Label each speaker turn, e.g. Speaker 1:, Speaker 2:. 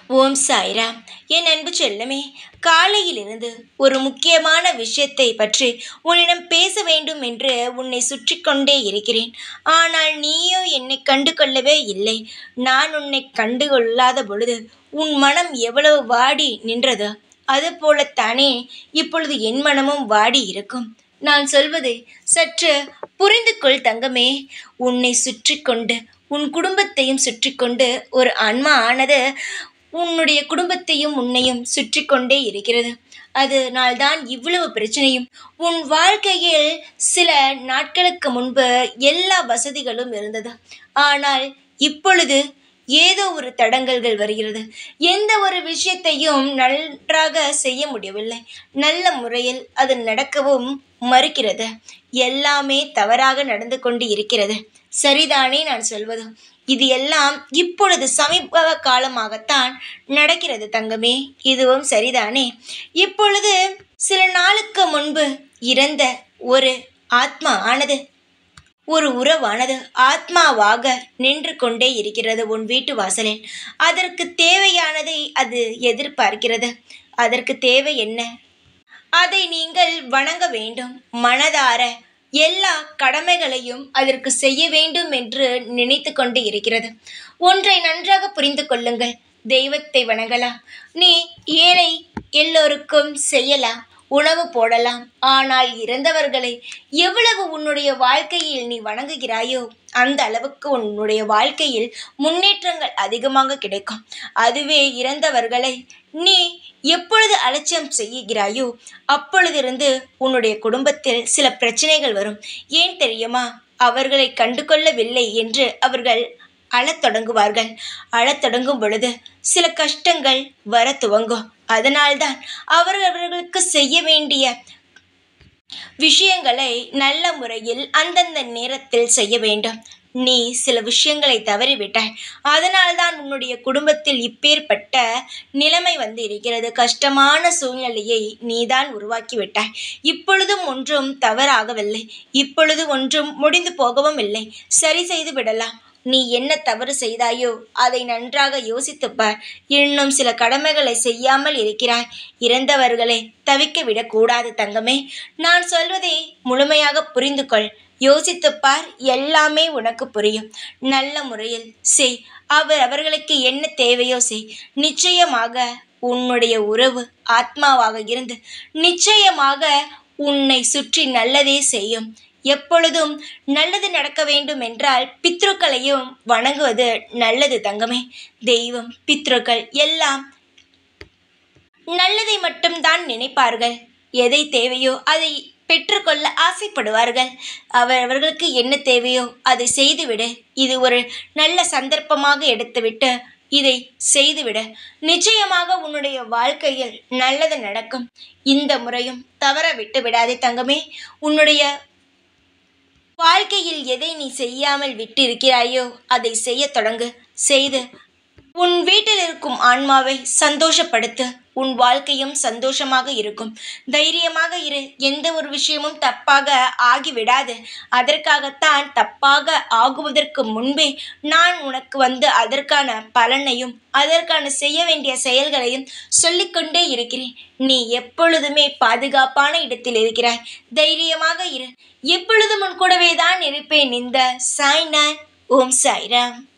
Speaker 1: ஓம் சாய்ராம் என் அன்பு செல்லமே காலையிலிருந்து ஒரு முக்கியமான விஷயத்தை பற்றி உன்னிடம் பேச வேண்டும் என்று உன்னை சுற்றி கொண்டே இருக்கிறேன் ஆனால் நீயோ என்னை கண்டு கொள்ளவே இல்லை நான் உன்னை கண்டு கொள்ளாத பொழுது உன் மனம் எவ்வளவு வாடி நின்றது அதுபோலத்தானே இப்பொழுது என் மனமும் வாடி இருக்கும் நான் சொல்வதை சற்று புரிந்து கொள் தங்கமே உன்னை சுற்றி கொண்டு உன் குடும்பத்தையும் சுற்றி கொண்டு ஒரு ஆன்மா ஆனது உன்னுடைய குடும்பத்தையும் உன்னையும் சுற்றி கொண்டே இருக்கிறது அதனால்தான் இவ்வளவு பிரச்சனையும் உன் வாழ்க்கையில் சில நாட்களுக்கு முன்பு எல்லா வசதிகளும் இருந்தது ஆனால் இப்பொழுது ஏதோ ஒரு தடங்கல்கள் வருகிறது எந்த ஒரு விஷயத்தையும் நன்றாக செய்ய முடியவில்லை நல்ல முறையில் அது நடக்கவும் மறுக்கிறது எல்லாமே தவறாக நடந்து கொண்டு இருக்கிறது சரிதானே நான் சொல்வது இது எல்லாம் இப்பொழுது சமீப காலமாகத்தான் நடக்கிறது தங்கமே இதுவும் சரிதானே இப்பொழுது சில நாளுக்கு முன்பு இறந்த ஒரு ஆத்மா ஆனது ஒரு உறவானது ஆத்மாவாக நின்று கொண்டே இருக்கிறது உன் வீட்டு வாசலில் அதற்கு தேவையானதை அது எதிர்பார்க்கிறது அதற்கு தேவை என்ன அதை நீங்கள் வணங்க வேண்டும் மனதார எல்லா கடமைகளையும் அதற்கு செய்ய வேண்டும் என்று நினைத்து கொண்டு இருக்கிறது ஒன்றை நன்றாக புரிந்து கொள்ளுங்கள் தெய்வத்தை வணங்கலாம் நீ ஏழை எல்லோருக்கும் செய்யலாம் உணவு போடலாம் ஆனால் இறந்தவர்களை எவ்வளவு உன்னுடைய வாழ்க்கையில் நீ வணங்குகிறாயோ அந்த அளவுக்கு உன்னுடைய வாழ்க்கையில் முன்னேற்றங்கள் அதிகமாக கிடைக்கும் அதுவே இறந்தவர்களை நீ எப்பொழுது அலட்சியம் செய்கிறாயோ அப்பொழுதிருந்து உன்னுடைய குடும்பத்தில் சில பிரச்சனைகள் வரும் ஏன் தெரியுமா அவர்களை கண்டு கொள்ளவில்லை என்று அவர்கள் அழத் தொடங்குவார்கள் அழத் தொடங்கும் பொழுது சில கஷ்டங்கள் வர துவங்கும் அதனால்தான் அவர்கள் அவர்களுக்கு செய்ய வேண்டிய விஷயங்களை நல்ல முறையில் அந்தந்த நேரத்தில் செய்ய வேண்டும் நீ சில விஷயங்களை தவறிவிட்டாய் அதனால்தான் உன்னுடைய குடும்பத்தில் இப்பேற்பட்ட நிலைமை வந்து இருக்கிறது கஷ்டமான சூழ்நிலையை நீதான் உருவாக்கி விட்டாய் இப்பொழுதும் ஒன்றும் தவறாகவில்லை இப்பொழுது ஒன்றும் முடிந்து போகவும் இல்லை சரி செய்து விடலாம் நீ என்ன தவறு செய்தாயோ அதை நன்றாக யோசித்துப் பார் இன்னும் சில கடமைகளை செய்யாமல் இருக்கிறாய் இறந்தவர்களை தவிக்க விடக்கூடாது தங்கமே நான் சொல்வதை முழுமையாக புரிந்து கொள் யோசித்துப் பார் எல்லாமே உனக்கு புரியும் நல்ல முறையில் செய் அவர் அவர்களுக்கு என்ன தேவையோ செய் நிச்சயமாக உன்னுடைய உறவு ஆத்மாவாக இருந்து நிச்சயமாக உன்னை சுற்றி நல்லதே செய்யும் எப்பொழுதும் நல்லது நடக்க வேண்டும் என்றால் பித்ருக்களையும் வணங்குவது நல்லது தங்கமே தெய்வம் பித்ருக்கள் எல்லாம் நல்லதை மட்டும்தான் நினைப்பார்கள் எதை தேவையோ அதை பெற்றுக்கொள்ள ஆசைப்படுவார்கள் அவர் அவர்களுக்கு என்ன தேவையோ அதை செய்துவிடு இது ஒரு நல்ல சந்தர்ப்பமாக எடுத்துவிட்டு இதை செய்துவிட நிச்சயமாக உன்னுடைய வாழ்க்கையில் நல்லது நடக்கும் இந்த முறையும் தவற விட்டு விடாதே தங்கமே உன்னுடைய வாழ்க்கையில் எதை நீ செய்யாமல் விட்டு இருக்கிறாயோ அதை செய்ய தொடங்கு செய்து உன் வீட்டில் இருக்கும் ஆன்மாவை சந்தோஷப்படுத்து உன் வாழ்க்கையும் சந்தோஷமாக இருக்கும் தைரியமாக இரு எந்த ஒரு விஷயமும் தப்பாக ஆகிவிடாது அதற்காகத்தான் தப்பாக ஆகுவதற்கு முன்பே நான் உனக்கு வந்து அதற்கான பலனையும் அதற்கான செய்ய வேண்டிய செயல்களையும் சொல்லிக்கொண்டே இருக்கிறேன் நீ எப்பொழுதுமே பாதுகாப்பான இடத்தில் இருக்கிறாய் தைரியமாக இரு எப்பொழுதும் உன் கூடவே தான் இருப்பேன் இந்த சாய்நாத் ஓம் சாய்ராம்